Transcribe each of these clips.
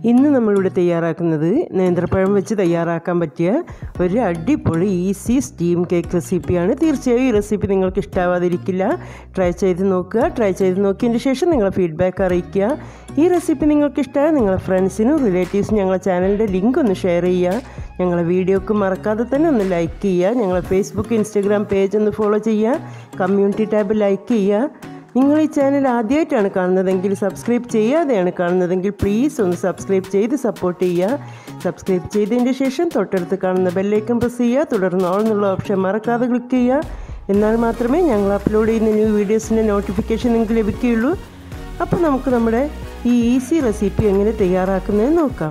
ഇന്ന് നമ്മളിവിടെ തയ്യാറാക്കുന്നത് നേന്ത്രപ്പഴം വെച്ച് തയ്യാറാക്കാൻ പറ്റിയ ഒരു അടിപൊളി ഈസി സ്റ്റീം കേക്ക് റെസിപ്പിയാണ് തീർച്ചയായും ഈ റെസിപ്പി നിങ്ങൾക്ക് ഇഷ്ടാവാതിരിക്കില്ല ട്രൈ ചെയ്ത് നോക്കുക ട്രൈ ചെയ്ത് നോക്കിയതിന് ശേഷം നിങ്ങളെ ഫീഡ്ബാക്ക് അറിയിക്കുക ഈ റെസിപ്പി നിങ്ങൾക്ക് ഇഷ്ടമായ നിങ്ങളെ ഫ്രണ്ട്സിനും റിലേറ്റീവ്സിനും ഞങ്ങളെ ചാനലിൻ്റെ ലിങ്ക് ഒന്ന് ഷെയർ ചെയ്യുക ഞങ്ങളെ വീഡിയോക്ക് മറക്കാതെ തന്നെ ഒന്ന് ലൈക്ക് ചെയ്യുക ഞങ്ങളെ ഫേസ്ബുക്ക് ഇൻസ്റ്റഗ്രാം പേജ് ഒന്ന് ഫോളോ ചെയ്യുക കമ്മ്യൂണിറ്റി ടാബ് ലൈക്ക് ചെയ്യുക നിങ്ങൾ ഈ ചാനൽ ആദ്യമായിട്ടാണ് കാണുന്നതെങ്കിൽ സബ്സ്ക്രൈബ് ചെയ്യാതെയാണ് കാണുന്നതെങ്കിൽ പ്ലീസ് ഒന്ന് സബ്സ്ക്രൈബ് ചെയ്ത് സപ്പോർട്ട് ചെയ്യുക സബ്സ്ക്രൈബ് ചെയ്തതിൻ്റെ ശേഷം തൊട്ടടുത്ത് കാണുന്ന ബെല്ലൈക്കൺ പ്രസ് ചെയ്യുക തുടർന്ന് ഓൾ എന്നുള്ള ഓപ്ഷൻ മറക്കാതെ ക്ലിക്ക് ചെയ്യുക എന്നാൽ മാത്രമേ ഞങ്ങൾ അപ്ലോഡ് ചെയ്യുന്ന ന്യൂ വീഡിയോസിൻ്റെ നോട്ടിഫിക്കേഷൻ നിങ്ങൾക്ക് ലഭിക്കുകയുള്ളൂ അപ്പോൾ നമുക്ക് നമ്മുടെ ഈ ഈസി റെസിപ്പി എങ്ങനെ തയ്യാറാക്കുന്നതെന്ന് നോക്കാം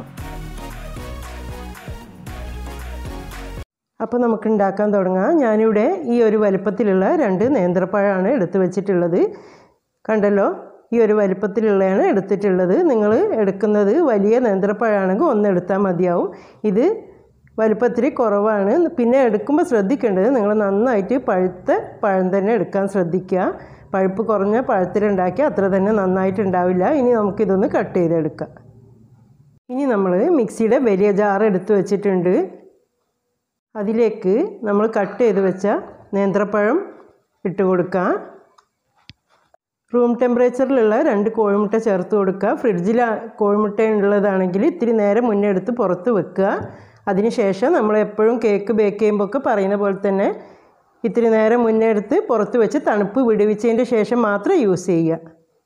അപ്പോൾ നമുക്ക് ഉണ്ടാക്കാൻ തുടങ്ങാം ഞാനിവിടെ ഈ ഒരു വലുപ്പത്തിലുള്ള രണ്ട് നേന്ത്രപ്പഴമാണ് എടുത്തു വെച്ചിട്ടുള്ളത് കണ്ടല്ലോ ഈ ഒരു വലുപ്പത്തിലുള്ളതാണ് എടുത്തിട്ടുള്ളത് നിങ്ങൾ എടുക്കുന്നത് വലിയ നേന്ത്രപ്പഴമാണെങ്കിൽ ഒന്ന് എടുത്താൽ മതിയാവും ഇത് വലുപ്പത്തിൽ കുറവാണ് പിന്നെ എടുക്കുമ്പോൾ ശ്രദ്ധിക്കേണ്ടത് നിങ്ങൾ നന്നായിട്ട് പഴുത്ത പഴം തന്നെ എടുക്കാൻ ശ്രദ്ധിക്കുക പഴുപ്പ് കുറഞ്ഞ പഴത്തിലുണ്ടാക്കി അത്ര തന്നെ നന്നായിട്ടുണ്ടാവില്ല ഇനി നമുക്കിതൊന്ന് കട്ട് ചെയ്തെടുക്കാം ഇനി നമ്മൾ മിക്സിയുടെ വലിയ ജാർ എടുത്ത് വെച്ചിട്ടുണ്ട് അതിലേക്ക് നമ്മൾ കട്ട് ചെയ്ത് വെച്ച നേന്ത്രപ്പഴം ഇട്ട് കൊടുക്കുക റൂം ടെമ്പറേച്ചറിലുള്ള രണ്ട് കോഴിമുട്ട ചേർത്ത് കൊടുക്കുക ഫ്രിഡ്ജിൽ കോഴിമുട്ട ഉള്ളതാണെങ്കിൽ ഇത്തിരി നേരം മുന്നേ എടുത്ത് പുറത്ത് വെക്കുക അതിനുശേഷം നമ്മൾ എപ്പോഴും കേക്ക് ബേക്ക് ചെയ്യുമ്പോൾ ഒക്കെ പറയുന്ന പോലെ തന്നെ ഇത്തിരി നേരം മുന്നേ എടുത്ത് പുറത്ത് വെച്ച് തണുപ്പ് വിടുവിച്ചതിൻ്റെ ശേഷം മാത്രം യൂസ് ചെയ്യുക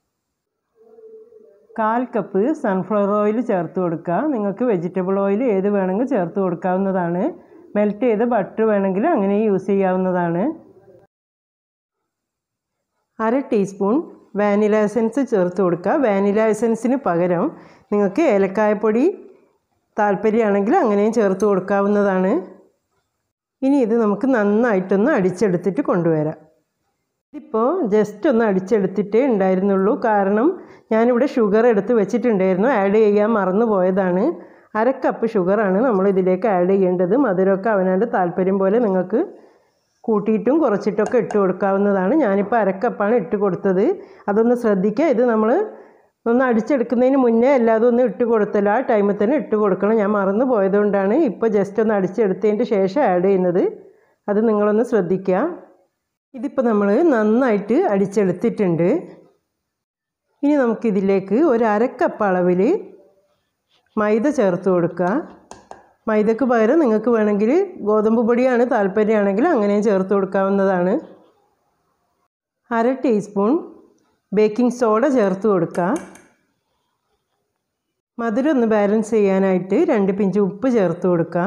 കാൽ കപ്പ് സൺഫ്ലവർ ഓയിൽ ചേർത്ത് കൊടുക്കുക നിങ്ങൾക്ക് വെജിറ്റബിൾ ഓയിൽ ഏത് വേണമെങ്കിൽ ചേർത്ത് കൊടുക്കാവുന്നതാണ് മെൽറ്റ് ചെയ്ത ബട്ടർ വേണമെങ്കിൽ അങ്ങനെ യൂസ് ചെയ്യാവുന്നതാണ് അര ടീസ്പൂൺ വാനില എസൻസ് ചേർത്ത് കൊടുക്കുക വാനില എസൻസിന് പകരം നിങ്ങൾക്ക് ഏലക്കായപ്പൊടി താല്പര്യമാണെങ്കിൽ അങ്ങനെയും ചേർത്ത് കൊടുക്കാവുന്നതാണ് ഇനി ഇത് നമുക്ക് നന്നായിട്ടൊന്ന് അടിച്ചെടുത്തിട്ട് കൊണ്ടുവരാം ഇതിപ്പോൾ ജസ്റ്റ് ഒന്ന് അടിച്ചെടുത്തിട്ടേ ഉണ്ടായിരുന്നുള്ളൂ കാരണം ഞാനിവിടെ ഷുഗർ എടുത്ത് വെച്ചിട്ടുണ്ടായിരുന്നു ആഡ് ചെയ്യാൻ മറന്നു പോയതാണ് അര കപ്പ് ഷുഗറാണ് നമ്മൾ ഇതിലേക്ക് ആഡ് ചെയ്യേണ്ടത് മധുരമൊക്കെ അവനവൻ്റെ താല്പര്യം പോലെ നിങ്ങൾക്ക് കൂട്ടിയിട്ടും കുറച്ചിട്ടൊക്കെ ഇട്ട് കൊടുക്കാവുന്നതാണ് ഞാനിപ്പോൾ അരക്കപ്പാണ് ഇട്ട് കൊടുത്തത് അതൊന്ന് ശ്രദ്ധിക്കുക ഇത് നമ്മൾ ഒന്ന് അടിച്ചെടുക്കുന്നതിന് മുന്നേ എല്ലാതും ഒന്ന് ഇട്ട് കൊടുത്തല്ലോ ആ ടൈമിൽ തന്നെ ഇട്ട് കൊടുക്കണം ഞാൻ മറന്നു പോയതുകൊണ്ടാണ് ഇപ്പോൾ ജസ്റ്റ് ഒന്ന് അടിച്ചെടുത്തതിൻ്റെ ശേഷം ആഡ് ചെയ്യുന്നത് അത് നിങ്ങളൊന്ന് ശ്രദ്ധിക്കുക ഇതിപ്പോൾ നമ്മൾ നന്നായിട്ട് അടിച്ചെടുത്തിട്ടുണ്ട് ഇനി നമുക്കിതിലേക്ക് ഒരു അരക്കപ്പ് അളവിൽ മൈദ ചേർത്ത് കൊടുക്കുക മൈദക്ക് പകരം നിങ്ങൾക്ക് വേണമെങ്കിൽ ഗോതമ്പ് പൊടിയാണ് താല്പര്യമാണെങ്കിൽ അങ്ങനെയും ചേർത്ത് കൊടുക്കാവുന്നതാണ് അര ടീസ്പൂൺ ബേക്കിംഗ് സോഡ ചേർത്ത് കൊടുക്കുക മധുരം ഒന്ന് ബാലൻസ് ചെയ്യാനായിട്ട് രണ്ട് പിഞ്ച് ഉപ്പ് ചേർത്ത് കൊടുക്കുക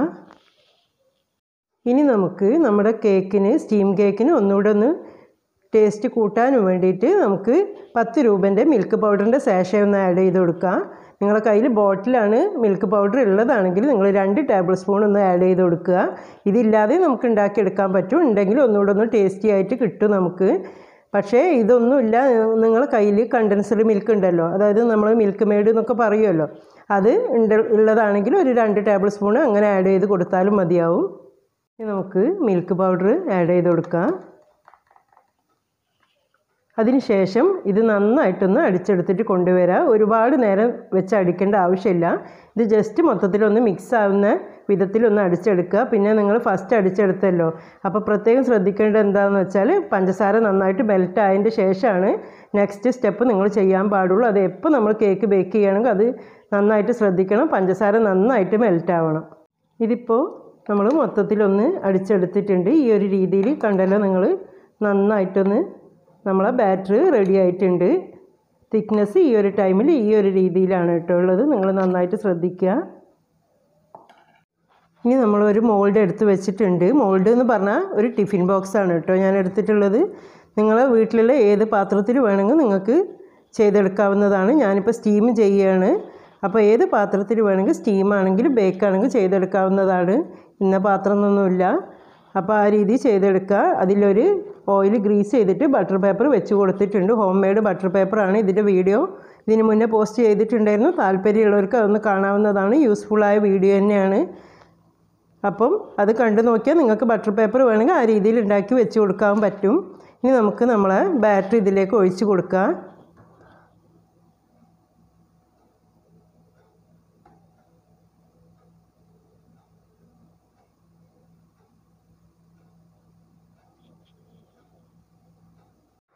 ഇനി നമുക്ക് നമ്മുടെ കേക്കിന് സ്റ്റീം കേക്കിന് ഒന്നുകൂടെ ഒന്ന് ടേസ്റ്റ് കൂട്ടാനും വേണ്ടിയിട്ട് നമുക്ക് പത്ത് രൂപൻ്റെ മിൽക്ക് പൗഡറിൻ്റെ സാഷ ഒന്ന് ആഡ് ചെയ്ത് കൊടുക്കുക നിങ്ങളുടെ കയ്യിൽ ബോട്ടിലാണ് മിൽക്ക് പൗഡർ ഉള്ളതാണെങ്കിൽ നിങ്ങൾ രണ്ട് ടേബിൾ സ്പൂൺ ഒന്ന് ആഡ് ചെയ്ത് കൊടുക്കുക ഇതില്ലാതെ നമുക്ക് ഉണ്ടാക്കിയെടുക്കാൻ പറ്റും ഉണ്ടെങ്കിൽ ഒന്നുകൂടെ ഒന്ന് ടേസ്റ്റി ആയിട്ട് കിട്ടും നമുക്ക് പക്ഷേ ഇതൊന്നുമില്ല നിങ്ങളുടെ കയ്യിൽ കണ്ടൻസ്ഡ് മിൽക്ക് ഉണ്ടല്ലോ അതായത് നമ്മൾ മിൽക്ക് മെയ്ഡ് എന്നൊക്കെ പറയുമല്ലോ അത് ഉണ്ട് ഉള്ളതാണെങ്കിൽ ഒരു രണ്ട് ടേബിൾ സ്പൂൺ അങ്ങനെ ആഡ് ചെയ്ത് കൊടുത്താലും മതിയാവും ഇനി നമുക്ക് മിൽക്ക് പൗഡർ ആഡ് ചെയ്ത് കൊടുക്കാം അതിനുശേഷം ഇത് നന്നായിട്ടൊന്ന് അടിച്ചെടുത്തിട്ട് കൊണ്ടുവരാം ഒരുപാട് നേരം വെച്ച് അടിക്കേണ്ട ആവശ്യമില്ല ഇത് ജസ്റ്റ് മൊത്തത്തിലൊന്ന് മിക്സ് ആവുന്ന വിധത്തിലൊന്ന് അടിച്ചെടുക്കുക പിന്നെ നിങ്ങൾ ഫസ്റ്റ് അടിച്ചെടുത്തല്ലോ അപ്പോൾ പ്രത്യേകം ശ്രദ്ധിക്കേണ്ടത് എന്താണെന്ന് വെച്ചാൽ പഞ്ചസാര നന്നായിട്ട് മെൽറ്റ് ആയതിൻ്റെ ശേഷമാണ് നെക്സ്റ്റ് സ്റ്റെപ്പ് നിങ്ങൾ ചെയ്യാൻ പാടുള്ളൂ അത് എപ്പോൾ നമ്മൾ കേക്ക് ബേക്ക് ചെയ്യുകയാണെങ്കിൽ അത് നന്നായിട്ട് ശ്രദ്ധിക്കണം പഞ്ചസാര നന്നായിട്ട് മെൽറ്റ് ആവണം ഇതിപ്പോൾ നമ്മൾ മൊത്തത്തിലൊന്ന് അടിച്ചെടുത്തിട്ടുണ്ട് ഈ ഒരു രീതിയിൽ കണ്ടല്ലോ നിങ്ങൾ നന്നായിട്ടൊന്ന് നമ്മളെ ബാറ്ററി റെഡി ആയിട്ടുണ്ട് തിക്നെസ് ഈ ഒരു ടൈമിൽ ഈ ഒരു രീതിയിലാണ് കേട്ടോ ഉള്ളത് നിങ്ങൾ നന്നായിട്ട് ശ്രദ്ധിക്കുക ഇനി നമ്മളൊരു മോൾഡ് എടുത്ത് വെച്ചിട്ടുണ്ട് മോൾഡ് എന്ന് പറഞ്ഞാൽ ഒരു ടിഫിൻ ബോക്സാണ് കേട്ടോ ഞാൻ എടുത്തിട്ടുള്ളത് നിങ്ങളെ വീട്ടിലുള്ള ഏത് പാത്രത്തിൽ വേണമെങ്കിൽ നിങ്ങൾക്ക് ചെയ്തെടുക്കാവുന്നതാണ് ഞാനിപ്പോൾ സ്റ്റീം ചെയ്യുകയാണ് അപ്പോൾ ഏത് പാത്രത്തിൽ വേണമെങ്കിൽ സ്റ്റീം ആണെങ്കിൽ ബേക്ക് ആണെങ്കിൽ ചെയ്തെടുക്കാവുന്നതാണ് ഇന്ന പാത്രം എന്നൊന്നുമില്ല അപ്പോൾ ആ രീതി ചെയ്തെടുക്കുക അതിലൊരു ഓയിൽ ഗ്രീസ് ചെയ്തിട്ട് ബട്ടർ പേപ്പർ വെച്ച് കൊടുത്തിട്ടുണ്ട് ഹോം മെയ്ഡ് ബട്ടർ പേപ്പറാണ് ഇതിൻ്റെ വീഡിയോ ഇതിന് മുന്നേ പോസ്റ്റ് ചെയ്തിട്ടുണ്ടായിരുന്നു താല്പര്യമുള്ളവർക്ക് അതൊന്ന് കാണാവുന്നതാണ് യൂസ്ഫുള്ളായ വീഡിയോ തന്നെയാണ് അപ്പം അത് കണ്ടു നോക്കിയാൽ നിങ്ങൾക്ക് ബട്ടർ പേപ്പർ വേണമെങ്കിൽ ആ രീതിയിൽ ഉണ്ടാക്കി വെച്ച് കൊടുക്കാൻ പറ്റും ഇനി നമുക്ക് നമ്മളെ ബാറ്ററി ഇതിലേക്ക് ഒഴിച്ച് കൊടുക്കാം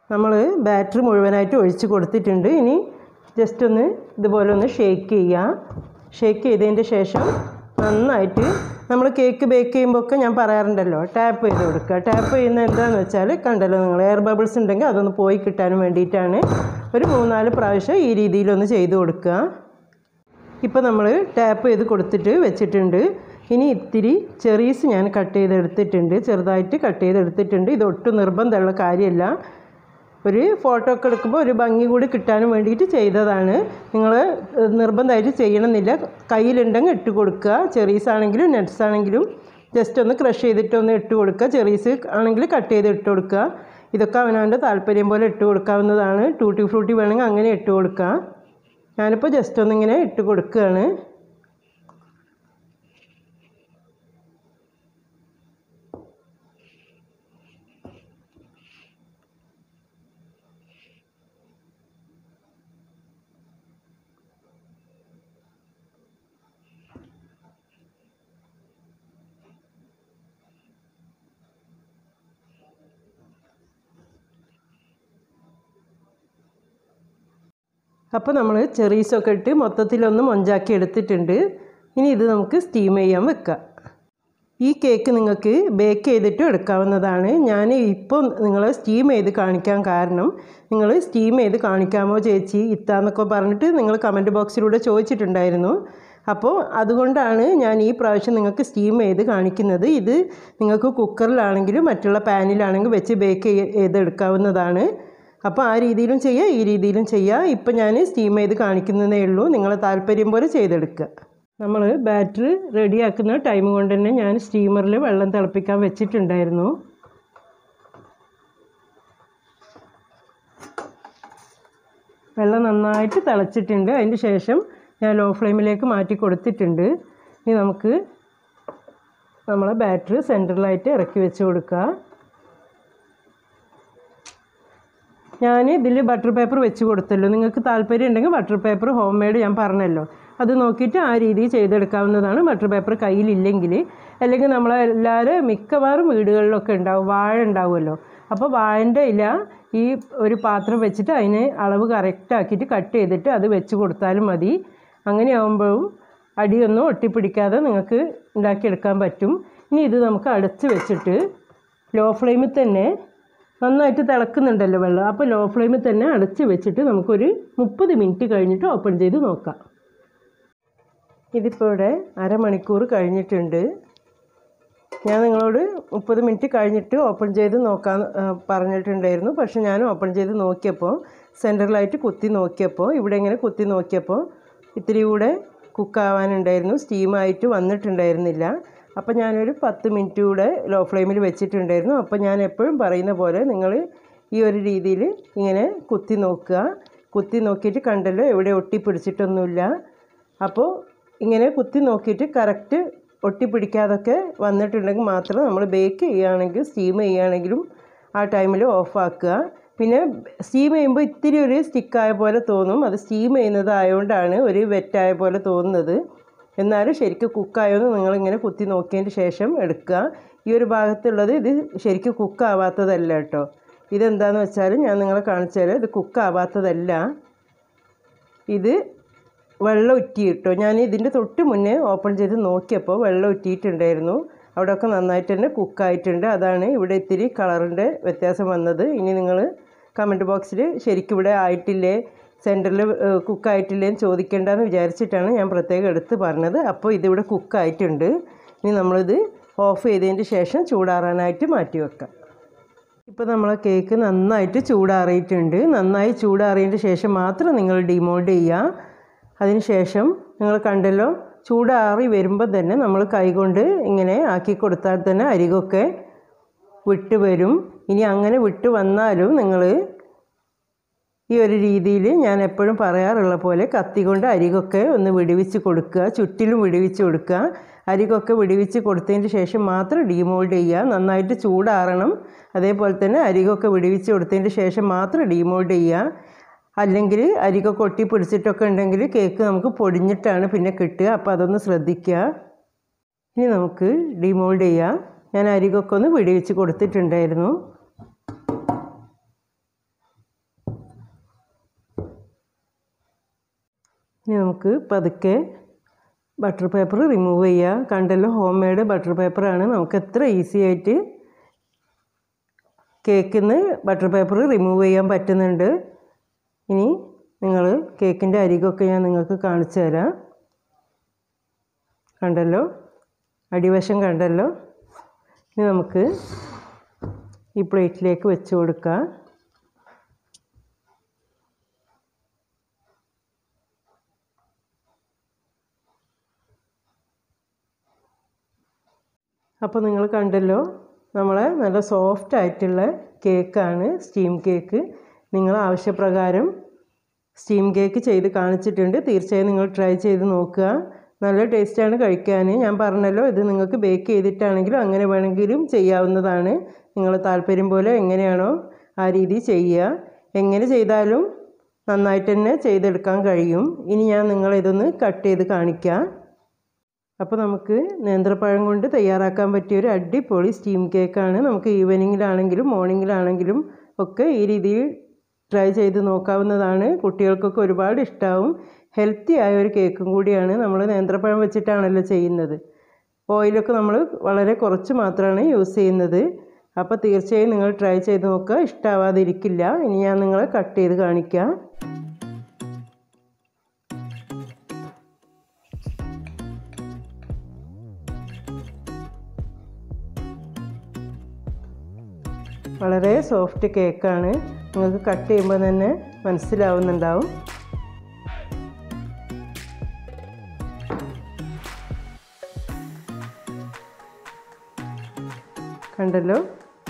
നമ്മൾ ബാറ്ററി മുഴുവനായിട്ട് ഒഴിച്ച് കൊടുത്തിട്ടുണ്ട് ഇനി ജസ്റ്റ് ഒന്ന് ഇതുപോലെ ഒന്ന് ഷേക്ക് ചെയ്യുക ഷേക്ക് ചെയ്തതിൻ്റെ ശേഷം നന്നായിട്ട് നമ്മൾ കേക്ക് ബേക്ക് ചെയ്യുമ്പോൾ ഒക്കെ ഞാൻ പറയാറുണ്ടല്ലോ ടാപ്പ് ചെയ്ത് കൊടുക്കുക ടാപ്പ് ചെയ്യുന്ന എന്താണെന്ന് വെച്ചാൽ കണ്ടല്ലോ നിങ്ങൾ എയർ ബബിൾസ് ഉണ്ടെങ്കിൽ അതൊന്ന് പോയി കിട്ടാനും വേണ്ടിയിട്ടാണ് ഒരു മൂന്നാല് പ്രാവശ്യം ഈ രീതിയിലൊന്ന് ചെയ്ത് കൊടുക്കുക ഇപ്പോൾ നമ്മൾ ടാപ്പ് ചെയ്ത് കൊടുത്തിട്ട് വെച്ചിട്ടുണ്ട് ഇനി ഇത്തിരി ചെറീസ് ഞാൻ കട്ട് ചെയ്തെടുത്തിട്ടുണ്ട് ചെറുതായിട്ട് കട്ട് ചെയ്തെടുത്തിട്ടുണ്ട് ഇത് ഒട്ടും നിർബന്ധമുള്ള കാര്യമല്ല ഒരു ഫോട്ടോ ഒക്കെ എടുക്കുമ്പോൾ ഒരു ഭംഗി കൂടി കിട്ടാനും വേണ്ടിയിട്ട് ചെയ്തതാണ് നിങ്ങൾ നിർബന്ധമായിട്ട് ചെയ്യണമെന്നില്ല കയ്യിലുണ്ടെങ്കിൽ ഇട്ട് കൊടുക്കുക ചെറീസ് ആണെങ്കിലും നട്ട്സ് ആണെങ്കിലും ജസ്റ്റ് ഒന്ന് ക്രഷ് ചെയ്തിട്ട് ഒന്ന് ഇട്ട് കൊടുക്കുക ചെറീസ് ആണെങ്കിൽ കട്ട് ചെയ്ത് ഇട്ട് കൊടുക്കുക ഇതൊക്കെ അവനവൻ്റെ താല്പര്യം പോലെ ഇട്ട് കൊടുക്കാവുന്നതാണ് ടൂട്ടി ഫ്രൂട്ടി വേണമെങ്കിൽ അങ്ങനെ ഇട്ട് കൊടുക്കുക ഞാനിപ്പോൾ ജസ്റ്റ് ഒന്നിങ്ങനെ ഇട്ട് കൊടുക്കുകയാണ് അപ്പോൾ നമ്മൾ ചെറീസൊക്കെ ഇട്ട് മൊത്തത്തിലൊന്ന് മൊഞ്ചാക്കി എടുത്തിട്ടുണ്ട് ഇനി ഇത് നമുക്ക് സ്റ്റീം ചെയ്യാൻ വെക്കാം ഈ കേക്ക് നിങ്ങൾക്ക് ബേക്ക് ചെയ്തിട്ട് എടുക്കാവുന്നതാണ് ഞാൻ ഇപ്പോൾ നിങ്ങളെ സ്റ്റീം ചെയ്ത് കാണിക്കാൻ കാരണം നിങ്ങൾ സ്റ്റീം ചെയ്ത് കാണിക്കാമോ ചേച്ചി ഇത്താന്നൊക്കെ പറഞ്ഞിട്ട് നിങ്ങൾ കമൻറ്റ് ബോക്സിലൂടെ ചോദിച്ചിട്ടുണ്ടായിരുന്നു അപ്പോൾ അതുകൊണ്ടാണ് ഞാൻ ഈ പ്രാവശ്യം നിങ്ങൾക്ക് സ്റ്റീം ചെയ്ത് കാണിക്കുന്നത് ഇത് നിങ്ങൾക്ക് കുക്കറിലാണെങ്കിലും മറ്റുള്ള പാനിലാണെങ്കിലും വെച്ച് ബേക്ക് ചെയ്തെടുക്കാവുന്നതാണ് അപ്പോൾ ആ രീതിയിലും ചെയ്യുക ഈ രീതിയിലും ചെയ്യുക ഇപ്പം ഞാൻ സ്റ്റീം ചെയ്ത് കാണിക്കുന്നതേ ഉള്ളൂ നിങ്ങളെ താല്പര്യം പോലെ ചെയ്തെടുക്കുക നമ്മൾ ബാറ്ററി റെഡിയാക്കുന്ന ടൈം കൊണ്ട് തന്നെ ഞാൻ സ്റ്റീമറിൽ വെള്ളം തിളപ്പിക്കാൻ വെച്ചിട്ടുണ്ടായിരുന്നു വെള്ളം നന്നായിട്ട് തിളച്ചിട്ടുണ്ട് അതിന് ശേഷം ഞാൻ ലോ ഫ്ലെയിമിലേക്ക് മാറ്റി കൊടുത്തിട്ടുണ്ട് ഇനി നമുക്ക് നമ്മളെ ബാറ്ററി സെൻറ്ററിലായിട്ട് ഇറക്കി വെച്ച് കൊടുക്കുക ഞാൻ ഇതിൽ ബട്ടർ പേപ്പർ വെച്ച് കൊടുത്തല്ലോ നിങ്ങൾക്ക് താല്പര്യം ഉണ്ടെങ്കിൽ ബട്ടർ പേപ്പർ ഹോം മെയ്ഡ് ഞാൻ പറഞ്ഞല്ലോ അത് നോക്കിയിട്ട് ആ രീതിയിൽ ചെയ്തെടുക്കാവുന്നതാണ് ബട്ടർ പേപ്പർ കയ്യിലില്ലെങ്കിൽ അല്ലെങ്കിൽ നമ്മളെല്ലാവരും മിക്കവാറും വീടുകളിലൊക്കെ ഉണ്ടാവും വാഴ ഉണ്ടാവുമല്ലോ അപ്പോൾ വാഴൻ്റെ ഇല ഈ ഒരു പാത്രം വെച്ചിട്ട് അതിന് അളവ് കറക്റ്റ് ആക്കിയിട്ട് കട്ട് ചെയ്തിട്ട് അത് വെച്ച് കൊടുത്താലും മതി അങ്ങനെ ആകുമ്പോഴും അടിയൊന്നും ഒട്ടിപ്പിടിക്കാതെ നിങ്ങൾക്ക് ഉണ്ടാക്കിയെടുക്കാൻ പറ്റും ഇനി ഇത് നമുക്ക് അടച്ച് വെച്ചിട്ട് ലോ ഫ്ലെയിമിൽ തന്നെ നന്നായിട്ട് തിളക്കുന്നുണ്ടല്ലോ വെള്ളം അപ്പോൾ ലോ ഫ്ലെയിമിൽ തന്നെ അടച്ച് വെച്ചിട്ട് നമുക്കൊരു മുപ്പത് മിനിറ്റ് കഴിഞ്ഞിട്ട് ഓപ്പൺ ചെയ്ത് നോക്കാം ഇതിപ്പോൾ ഇവിടെ അരമണിക്കൂർ കഴിഞ്ഞിട്ടുണ്ട് ഞാൻ നിങ്ങളോട് മുപ്പത് മിനിറ്റ് കഴിഞ്ഞിട്ട് ഓപ്പൺ ചെയ്ത് നോക്കാൻ ആ, പറഞ്ഞിട്ടുണ്ടായിരുന്നു പക്ഷെ ഞാൻ ഓപ്പൺ ചെയ്ത് നോക്കിയപ്പോൾ സെൻറ്ററിലായിട്ട് കുത്തി നോക്കിയപ്പോൾ ഇവിടെ ഇങ്ങനെ കുത്തി നോക്കിയപ്പോൾ ഇത്തിരി കൂടെ കുക്കാവാനുണ്ടായിരുന്നു സ്റ്റീമായിട്ട് വന്നിട്ടുണ്ടായിരുന്നില്ല അപ്പോൾ ഞാനൊരു പത്ത് മിനിറ്റ് കൂടെ ലോ ഫ്ലെയിമിൽ വെച്ചിട്ടുണ്ടായിരുന്നു അപ്പോൾ ഞാൻ എപ്പോഴും പറയുന്ന പോലെ നിങ്ങൾ ഈ ഒരു രീതിയിൽ ഇങ്ങനെ കുത്തി നോക്കുക കുത്തി നോക്കിയിട്ട് കണ്ടല്ലോ എവിടെ ഒട്ടിപ്പിടിച്ചിട്ടൊന്നുമില്ല അപ്പോൾ ഇങ്ങനെ കുത്തി നോക്കിയിട്ട് കറക്റ്റ് ഒട്ടിപ്പിടിക്കാതൊക്കെ വന്നിട്ടുണ്ടെങ്കിൽ മാത്രം നമ്മൾ ബേക്ക് ചെയ്യുകയാണെങ്കിൽ സ്റ്റീം ചെയ്യുകയാണെങ്കിലും ആ ടൈമിൽ ഓഫാക്കുക പിന്നെ സ്റ്റീം ചെയ്യുമ്പോൾ ഇത്തിരി ഒരു സ്റ്റിക്കായ പോലെ തോന്നും അത് സ്റ്റീം ചെയ്യുന്നത് ആയതുകൊണ്ടാണ് ഒരു വെറ്റായ പോലെ തോന്നുന്നത് എന്നാലും ശരിക്കും കുക്കായെന്ന് നിങ്ങളിങ്ങനെ കുത്തി നോക്കിയതിന് ശേഷം എടുക്കുക ഈ ഒരു ഭാഗത്തുള്ളത് ഇത് ശരിക്കും കുക്കാവാത്തതല്ല കേട്ടോ ഇതെന്താണെന്ന് വെച്ചാൽ ഞാൻ നിങ്ങളെ കാണിച്ചു തരാം ഇത് കുക്കാവാത്തതല്ല ഇത് വെള്ളം ഉറ്റിയിട്ടോ ഞാൻ ഇതിൻ്റെ തൊട്ട് മുന്നേ ഓപ്പൺ ചെയ്ത് നോക്കിയപ്പോൾ വെള്ളം ഉറ്റിയിട്ടുണ്ടായിരുന്നു അവിടെയൊക്കെ നന്നായിട്ട് തന്നെ കുക്കായിട്ടുണ്ട് അതാണ് ഇവിടെ ഇത്തിരി കളറിൻ്റെ വ്യത്യാസം വന്നത് ഇനി നിങ്ങൾ കമൻറ്റ് ബോക്സിൽ ശരിക്കും ഇവിടെ ആയിട്ടില്ലേ സെൻറ്ററിൽ കുക്കായിട്ടില്ലേ എന്ന് ചോദിക്കേണ്ടെന്ന് വിചാരിച്ചിട്ടാണ് ഞാൻ പ്രത്യേകം എടുത്ത് പറഞ്ഞത് അപ്പോൾ ഇതിവിടെ കുക്കായിട്ടുണ്ട് ഇനി നമ്മളിത് ഓഫ് ചെയ്തതിന് ശേഷം ചൂടാറാനായിട്ട് മാറ്റി വെക്കാം ഇപ്പോൾ നമ്മളെ കേക്ക് നന്നായിട്ട് ചൂടാറിയിട്ടുണ്ട് നന്നായി ചൂടാറിയതിന് ശേഷം മാത്രം നിങ്ങൾ ഡിമോൾഡ് ചെയ്യുക അതിന് ശേഷം നിങ്ങൾ കണ്ടല്ലോ ചൂടാറി വരുമ്പോൾ തന്നെ നമ്മൾ കൈകൊണ്ട് ഇങ്ങനെ ആക്കി കൊടുത്താൽ തന്നെ അരികൊക്കെ വിട്ട് വരും ഇനി അങ്ങനെ വിട്ട് വന്നാലും നിങ്ങൾ ഈ ഒരു രീതിയിൽ ഞാൻ എപ്പോഴും പറയാറുള്ള പോലെ കത്തി കൊണ്ട് അരികൊക്കെ ഒന്ന് വിടുവിച്ച് കൊടുക്കുക ചുറ്റിലും വിടുവിച്ച് കൊടുക്കുക അരികൊക്കെ വിടുവിച്ച് കൊടുത്തതിന് ശേഷം മാത്രം ഡീമോൾഡ് ചെയ്യുക നന്നായിട്ട് ചൂടാറണം അതേപോലെ തന്നെ അരികൊക്കെ വിടുവിച്ച് കൊടുത്തതിന് ശേഷം മാത്രം ഡീമോൾഡ് ചെയ്യുക അല്ലെങ്കിൽ അരികൊക്കെ ഒട്ടി പിടിച്ചിട്ടൊക്കെ ഉണ്ടെങ്കിൽ കേക്ക് നമുക്ക് പൊടിഞ്ഞിട്ടാണ് പിന്നെ കിട്ടുക അപ്പോൾ അതൊന്ന് ശ്രദ്ധിക്കുക ഇനി നമുക്ക് ഡിമോൾഡ് ചെയ്യാം ഞാൻ അരികൊക്കെ ഒന്ന് വിടുവിച്ച് കൊടുത്തിട്ടുണ്ടായിരുന്നു ഇനി നമുക്ക് പതുക്കെ ബട്ടർ പേപ്പർ റിമൂവ് ചെയ്യുക കണ്ടല്ലോ ഹോം മെയ്ഡ് ബട്ടർ പേപ്പറാണ് നമുക്ക് എത്ര ഈസി ആയിട്ട് കേക്കിൽ നിന്ന് ബട്ടർ പേപ്പർ റിമൂവ് ചെയ്യാൻ പറ്റുന്നുണ്ട് ഇനി നിങ്ങൾ കേക്കിൻ്റെ അരികൊക്കെ ഞാൻ നിങ്ങൾക്ക് കാണിച്ചു തരാം കണ്ടല്ലോ അടിവശം കണ്ടല്ലോ ഇനി നമുക്ക് ഈ പ്ലേറ്റിലേക്ക് വെച്ച് കൊടുക്കാം അപ്പോൾ നിങ്ങൾ കണ്ടല്ലോ നമ്മളെ നല്ല സോഫ്റ്റ് ആയിട്ടുള്ള കേക്കാണ് സ്റ്റീം കേക്ക് നിങ്ങൾ ആവശ്യപ്രകാരം സ്റ്റീം കേക്ക് ചെയ്ത് കാണിച്ചിട്ടുണ്ട് തീർച്ചയായും നിങ്ങൾ ട്രൈ ചെയ്ത് നോക്കുക നല്ല ടേസ്റ്റാണ് കഴിക്കാൻ ഞാൻ പറഞ്ഞല്ലോ ഇത് നിങ്ങൾക്ക് ബേക്ക് ചെയ്തിട്ടാണെങ്കിലും അങ്ങനെ വേണമെങ്കിലും ചെയ്യാവുന്നതാണ് നിങ്ങൾ താല്പര്യം പോലെ എങ്ങനെയാണോ ആ രീതി ചെയ്യുക എങ്ങനെ ചെയ്താലും നന്നായിട്ട് തന്നെ ചെയ്തെടുക്കാൻ കഴിയും ഇനി ഞാൻ നിങ്ങളിതൊന്ന് കട്ട് ചെയ്ത് കാണിക്കാം അപ്പോൾ നമുക്ക് നേന്ത്രപ്പഴം കൊണ്ട് തയ്യാറാക്കാൻ പറ്റിയ ഒരു അടിപൊളി സ്റ്റീം കേക്കാണ് നമുക്ക് ഈവനിങ്ങിലാണെങ്കിലും മോർണിംഗിലാണെങ്കിലും ഒക്കെ ഈ രീതിയിൽ ട്രൈ ചെയ്ത് നോക്കാവുന്നതാണ് കുട്ടികൾക്കൊക്കെ ഒരുപാട് ഇഷ്ടമാവും ഹെൽത്തി ആയ ഒരു കേക്കും കൂടിയാണ് നമ്മൾ നേന്ത്രപ്പഴം വെച്ചിട്ടാണല്ലോ ചെയ്യുന്നത് ഓയിലൊക്കെ നമ്മൾ വളരെ കുറച്ച് മാത്രമാണ് യൂസ് ചെയ്യുന്നത് അപ്പോൾ തീർച്ചയായും നിങ്ങൾ ട്രൈ ചെയ്ത് നോക്കുക ഇഷ്ടമാവാതിരിക്കില്ല ഇനി ഞാൻ നിങ്ങളെ കട്ട് ചെയ്ത് കാണിക്കാം വളരെ സോഫ്റ്റ് കേക്കാണ് നിങ്ങൾക്ക് കട്ട് ചെയ്യുമ്പോൾ തന്നെ മനസ്സിലാവുന്നുണ്ടാവും കണ്ടല്ലോ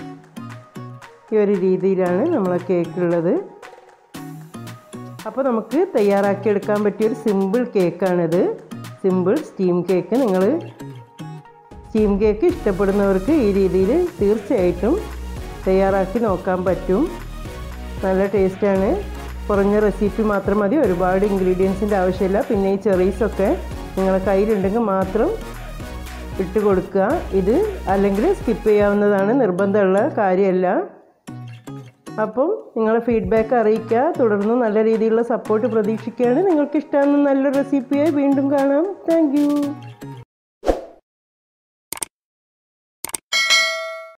ഈ ഒരു രീതിയിലാണ് നമ്മളെ കേക്ക് ഉള്ളത് അപ്പോൾ നമുക്ക് തയ്യാറാക്കിയെടുക്കാൻ പറ്റിയ ഒരു സിമ്പിൾ കേക്കാണിത് സിമ്പിൾ സ്റ്റീം കേക്ക് നിങ്ങൾ സ്റ്റീം കേക്ക് ഇഷ്ടപ്പെടുന്നവർക്ക് ഈ രീതിയിൽ തീർച്ചയായിട്ടും തയ്യാറാക്കി നോക്കാൻ പറ്റും നല്ല ടേസ്റ്റാണ് കുറഞ്ഞ റെസിപ്പി മാത്രം മതി ഒരുപാട് ഇൻഗ്രീഡിയൻസിൻ്റെ ആവശ്യമില്ല പിന്നെ ഈ ചെറീസൊക്കെ നിങ്ങളെ കയ്യിലുണ്ടെങ്കിൽ മാത്രം ഇട്ട് കൊടുക്കുക ഇത് അല്ലെങ്കിൽ സ്കിപ്പ് ചെയ്യാവുന്നതാണ് നിർബന്ധമുള്ള കാര്യമല്ല അപ്പം നിങ്ങളെ ഫീഡ്ബാക്ക് അറിയിക്കുക തുടർന്ന് നല്ല രീതിയിലുള്ള സപ്പോർട്ട് പ്രതീക്ഷിക്കുകയാണ് നിങ്ങൾക്ക് ഇഷ്ടമാകുന്ന നല്ല റെസിപ്പിയായി വീണ്ടും കാണാം താങ്ക്